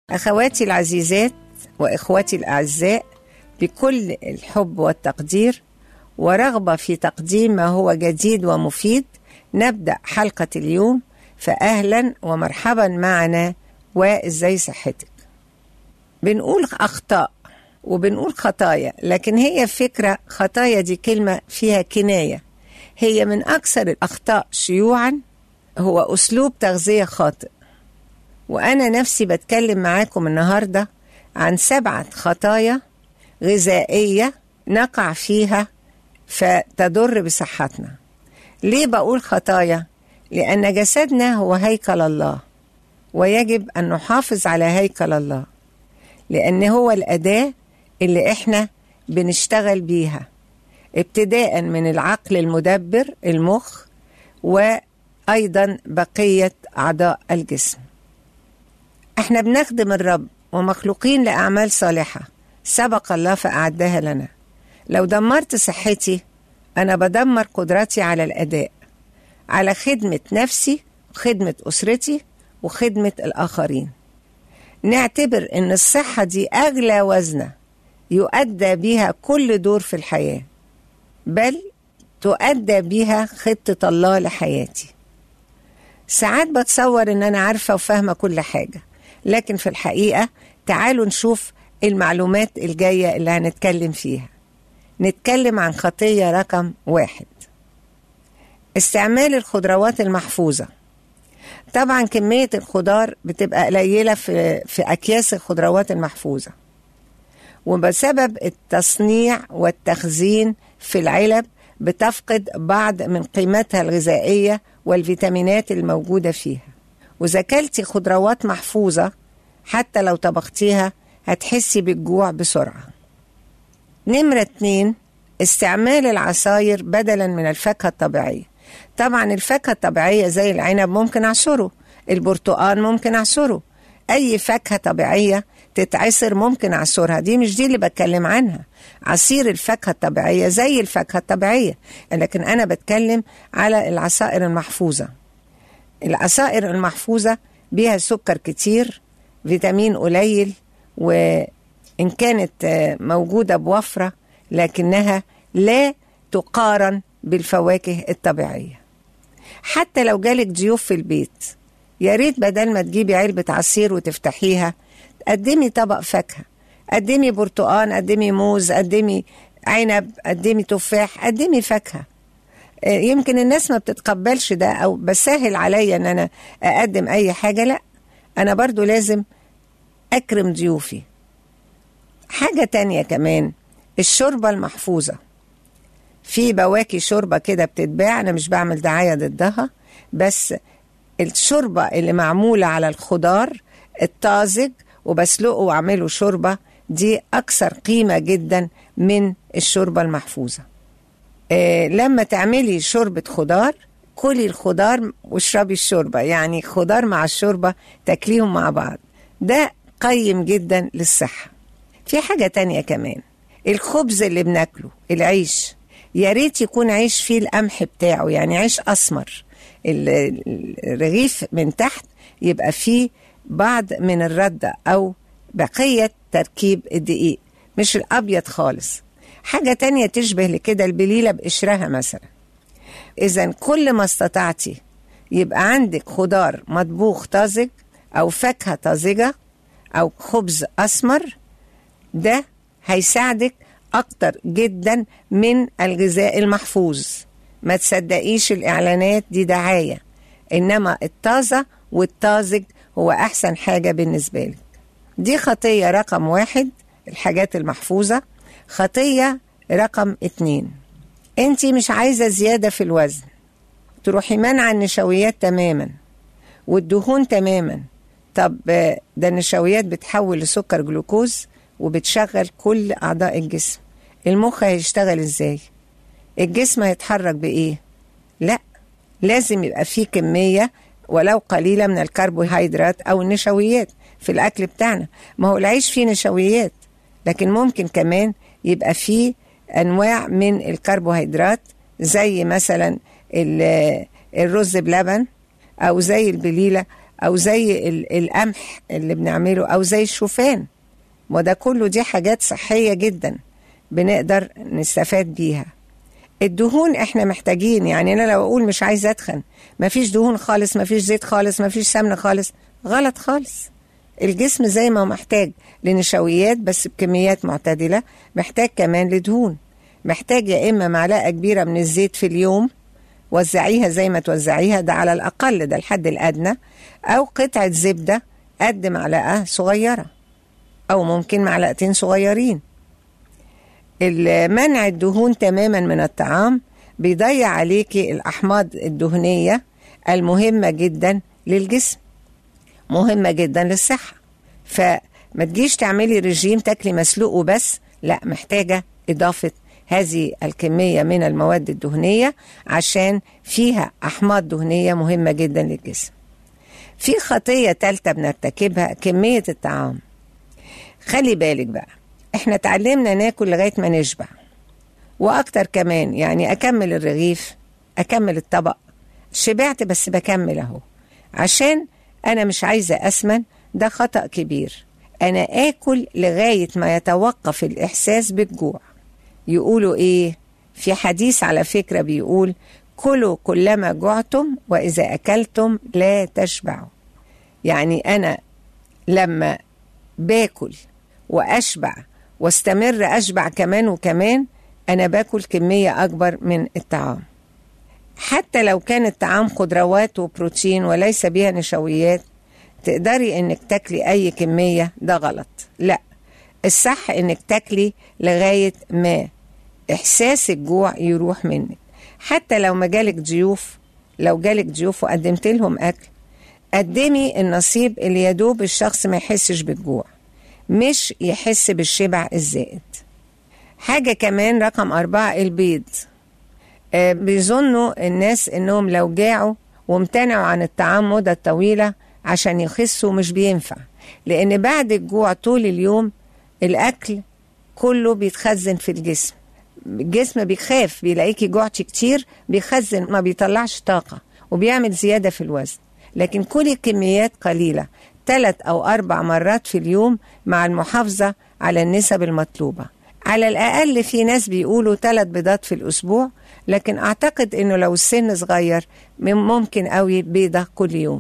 أخواتي العزيزات وإخوتي الأعزاء بكل الحب والتقدير ورغبة في تقديم ما هو جديد ومفيد نبدأ حلقة اليوم فأهلا ومرحبا معنا وإزاي صحتك بنقول أخطاء وبنقول خطايا لكن هي فكرة خطايا دي كلمة فيها كناية هي من أكثر الأخطاء شيوعا هو أسلوب تغذية خاطئ وأنا نفسي بتكلم معاكم النهاردة عن سبعة خطايا غذائية نقع فيها فتضر بصحتنا ليه بقول خطايا؟ لأن جسدنا هو هيكل الله ويجب أن نحافظ على هيكل الله لأن هو الأداة اللي إحنا بنشتغل بيها ابتداء من العقل المدبر المخ وأيضا بقية أعضاء الجسم احنا بنخدم الرب ومخلوقين لأعمال صالحة سبق الله فأعدها لنا لو دمرت صحتي أنا بدمر قدرتي على الأداء على خدمة نفسي وخدمة أسرتي وخدمة الآخرين نعتبر إن الصحة دي أغلى وزنة يؤدى بها كل دور في الحياة بل تؤدى بها خطة الله لحياتي ساعات بتصور إن أنا عارفة وفاهمة كل حاجة لكن في الحقيقة تعالوا نشوف المعلومات الجاية اللي هنتكلم فيها نتكلم عن خطية رقم واحد استعمال الخضروات المحفوظة طبعا كمية الخضار بتبقى قليلة في, في أكياس الخضروات المحفوظة وبسبب التصنيع والتخزين في العلب بتفقد بعض من قيمتها الغذائية والفيتامينات الموجودة فيها وإذا كلتي خضروات محفوظة حتى لو طبختيها هتحسي بالجوع بسرعة نمرة اتنين استعمال العصاير بدلا من الفاكهة الطبيعية طبعا الفاكهة الطبيعية زي العنب ممكن أعصره البرتقال ممكن أعصره أي فاكهة طبيعية تتعصر ممكن أعصرها دي مش دي اللي بتكلم عنها عصير الفاكهة الطبيعية زي الفاكهة الطبيعية لكن أنا بتكلم على العصائر المحفوظة العصائر المحفوظة بيها سكر كتير فيتامين قليل وإن كانت موجودة بوفرة لكنها لا تقارن بالفواكه الطبيعية حتى لو جالك ضيوف في البيت يا ريت بدل ما تجيبي علبة عصير وتفتحيها قدمي طبق فاكهة قدمي برتقان قدمي موز قدمي عنب قدمي تفاح قدمي فاكهه يمكن الناس ما بتتقبلش ده او بسهل عليا ان انا اقدم اي حاجه لا انا برضو لازم اكرم ضيوفي حاجه تانية كمان الشوربه المحفوظه في بواكي شوربه كده بتتباع انا مش بعمل دعايه ضدها بس الشوربه اللي معموله على الخضار الطازج وبسلقه واعمله شوربه دي اكثر قيمه جدا من الشوربه المحفوظه آه لما تعملي شوربة خضار كلي الخضار واشربي الشوربة يعني خضار مع الشوربة تاكليهم مع بعض ده قيم جدا للصحة في حاجة تانية كمان الخبز اللي بناكله العيش يا ريت يكون عيش فيه القمح بتاعه يعني عيش أسمر الرغيف من تحت يبقى فيه بعض من الردة أو بقية تركيب الدقيق مش الأبيض خالص حاجة تانية تشبه لكده البليلة بقشرها مثلا إذا كل ما استطعتي يبقى عندك خضار مطبوخ طازج أو فاكهة طازجة أو خبز أسمر ده هيساعدك أكتر جدا من الغذاء المحفوظ ما تصدقيش الإعلانات دي دعاية إنما الطازة والطازج هو أحسن حاجة بالنسبة لك دي خطية رقم واحد الحاجات المحفوظة خطية رقم اتنين انت مش عايزة زيادة في الوزن تروحي منع النشويات تماما والدهون تماما طب ده النشويات بتحول لسكر جلوكوز وبتشغل كل أعضاء الجسم المخ هيشتغل ازاي الجسم هيتحرك بإيه لا لازم يبقى فيه كمية ولو قليلة من الكربوهيدرات أو النشويات في الأكل بتاعنا ما هو العيش فيه نشويات لكن ممكن كمان يبقى فيه انواع من الكربوهيدرات زي مثلا الرز بلبن او زي البليله أو زي ال- القمح اللي بنعمله أو زي الشوفان وده كله دي حاجات صحية جدا بنقدر نستفاد بيها الدهون احنا محتاجين يعني انا لو اقول مش عايز اتخن مفيش دهون خالص مفيش زيت خالص مفيش سمنه خالص غلط خالص الجسم زي ما هو محتاج لنشويات بس بكميات معتدله محتاج كمان لدهون محتاج يا اما معلقه كبيره من الزيت في اليوم وزعيها زي ما توزعيها ده على الاقل ده الحد الادنى او قطعه زبده قد معلقه صغيره او ممكن معلقتين صغيرين منع الدهون تماما من الطعام بيضيع عليكي الأحماض الدهنية المهمة جدا للجسم مهمة جدا للصحة فما تجيش تعملي رجيم تاكلي مسلوق وبس لا محتاجة إضافة هذه الكمية من المواد الدهنية عشان فيها أحماض دهنية مهمة جدا للجسم في خطية تالتة بنرتكبها كمية الطعام خلي بالك بقى احنا اتعلمنا ناكل لغايه ما نشبع واكتر كمان يعني اكمل الرغيف اكمل الطبق شبعت بس بكمل اهو عشان انا مش عايزه اسمن ده خطا كبير انا اكل لغايه ما يتوقف الاحساس بالجوع يقولوا ايه في حديث على فكره بيقول كلوا كلما جعتم واذا اكلتم لا تشبعوا يعني انا لما باكل واشبع واستمر اشبع كمان وكمان انا باكل كميه اكبر من الطعام حتى لو كان الطعام خضروات وبروتين وليس بها نشويات تقدري انك تاكلي اي كميه ده غلط لا الصح انك تاكلي لغايه ما احساس الجوع يروح منك حتى لو ما جالك ضيوف لو جالك ضيوف وقدمت لهم اكل قدمي النصيب اللي يدوب الشخص ما يحسش بالجوع مش يحس بالشبع الزائد حاجة كمان رقم أربعة البيض آه بيظنوا الناس إنهم لو جاعوا وامتنعوا عن الطعام مدة طويلة عشان يخسوا مش بينفع لأن بعد الجوع طول اليوم الأكل كله بيتخزن في الجسم الجسم بيخاف بيلاقيكي جوعتي كتير بيخزن ما بيطلعش طاقة وبيعمل زيادة في الوزن لكن كل كميات قليلة ثلاث أو أربع مرات في اليوم مع المحافظة على النسب المطلوبة على الأقل في ناس بيقولوا ثلاث بيضات في الأسبوع لكن أعتقد إنه لو السن صغير ممكن قوي بيضة كل يوم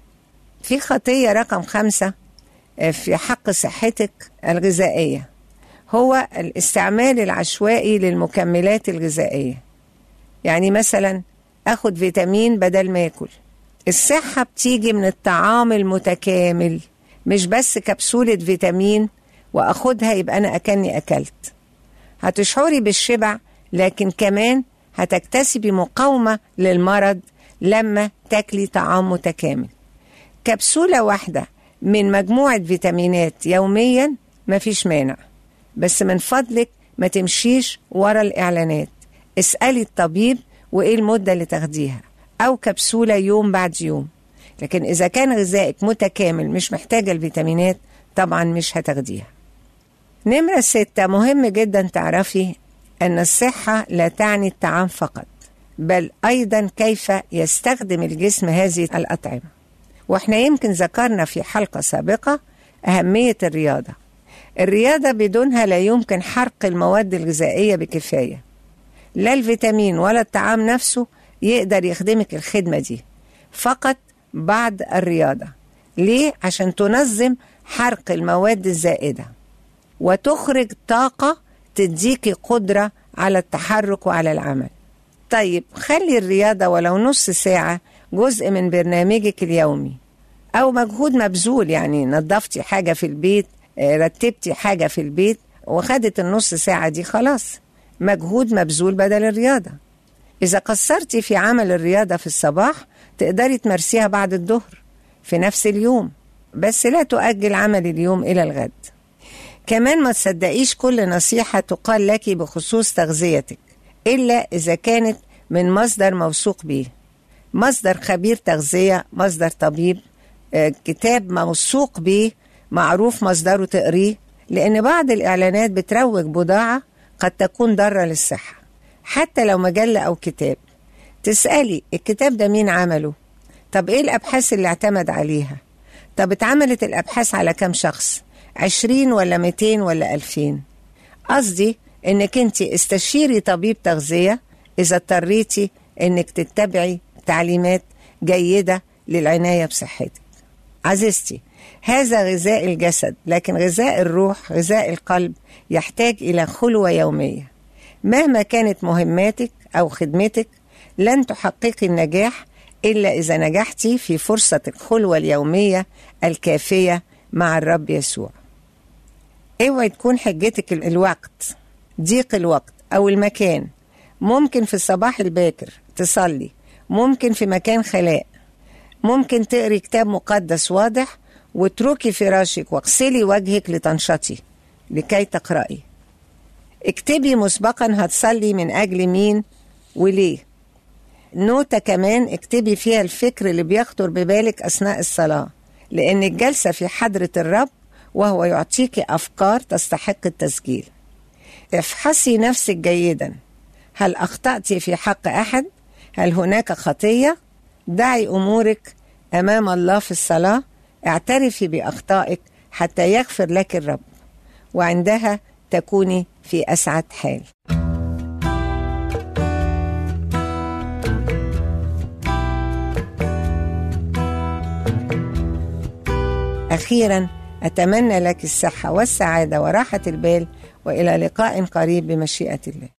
في خطية رقم خمسة في حق صحتك الغذائية هو الاستعمال العشوائي للمكملات الغذائية يعني مثلا أخد فيتامين بدل ما أكل الصحة بتيجي من الطعام المتكامل مش بس كبسولة فيتامين وأخدها يبقى أنا أكني أكلت هتشعري بالشبع لكن كمان هتكتسبي مقاومة للمرض لما تاكلي طعام متكامل كبسولة واحدة من مجموعة فيتامينات يوميا مفيش مانع بس من فضلك ما تمشيش ورا الإعلانات اسألي الطبيب وإيه المدة اللي تاخديها أو كبسولة يوم بعد يوم لكن إذا كان غذائك متكامل مش محتاجة الفيتامينات طبعا مش هتاخديها نمرة ستة مهم جدا تعرفي أن الصحة لا تعني الطعام فقط بل أيضا كيف يستخدم الجسم هذه الأطعمة وإحنا يمكن ذكرنا في حلقة سابقة أهمية الرياضة الرياضة بدونها لا يمكن حرق المواد الغذائية بكفاية لا الفيتامين ولا الطعام نفسه يقدر يخدمك الخدمة دي فقط بعد الرياضة ليه؟ عشان تنظم حرق المواد الزائدة وتخرج طاقة تديكي قدرة على التحرك وعلى العمل طيب خلي الرياضة ولو نص ساعة جزء من برنامجك اليومي أو مجهود مبذول يعني نظفتي حاجة في البيت رتبتي حاجة في البيت وخدت النص ساعة دي خلاص مجهود مبذول بدل الرياضة إذا قصرتي في عمل الرياضة في الصباح تقدري تمارسيها بعد الظهر في نفس اليوم بس لا تؤجل عمل اليوم إلى الغد كمان ما تصدقيش كل نصيحة تقال لك بخصوص تغذيتك إلا إذا كانت من مصدر موثوق به مصدر خبير تغذية مصدر طبيب كتاب موثوق به معروف مصدره تقريه لأن بعض الإعلانات بتروج بضاعة قد تكون ضارة للصحة حتى لو مجلة أو كتاب تسألي الكتاب ده مين عمله طب إيه الأبحاث اللي اعتمد عليها طب اتعملت الأبحاث على كم شخص عشرين ولا ميتين ولا ألفين قصدي إنك أنت استشيري طبيب تغذية إذا اضطريتي إنك تتبعي تعليمات جيدة للعناية بصحتك عزيزتي هذا غذاء الجسد لكن غذاء الروح غذاء القلب يحتاج إلى خلوة يومية مهما كانت مهماتك أو خدمتك لن تحققي النجاح إلا إذا نجحتي في فرصة الخلوة اليومية الكافية مع الرب يسوع اوعي تكون حجتك الوقت ضيق الوقت أو المكان ممكن في الصباح الباكر تصلي ممكن في مكان خلاء ممكن تقري كتاب مقدس واضح واتركي فراشك واغسلي وجهك لتنشطي لكي تقرأي اكتبي مسبقا هتصلي من أجل مين وليه نوتة كمان اكتبي فيها الفكر اللي بيخطر ببالك أثناء الصلاة لأنك جالسة في حضرة الرب وهو يعطيك أفكار تستحق التسجيل افحصي نفسك جيدا هل أخطأت في حق أحد؟ هل هناك خطية؟ دعي أمورك أمام الله في الصلاة اعترفي بأخطائك حتى يغفر لك الرب وعندها تكوني في أسعد حال أخيرا أتمنى لك الصحة والسعادة وراحة البال وإلى لقاء قريب بمشيئة الله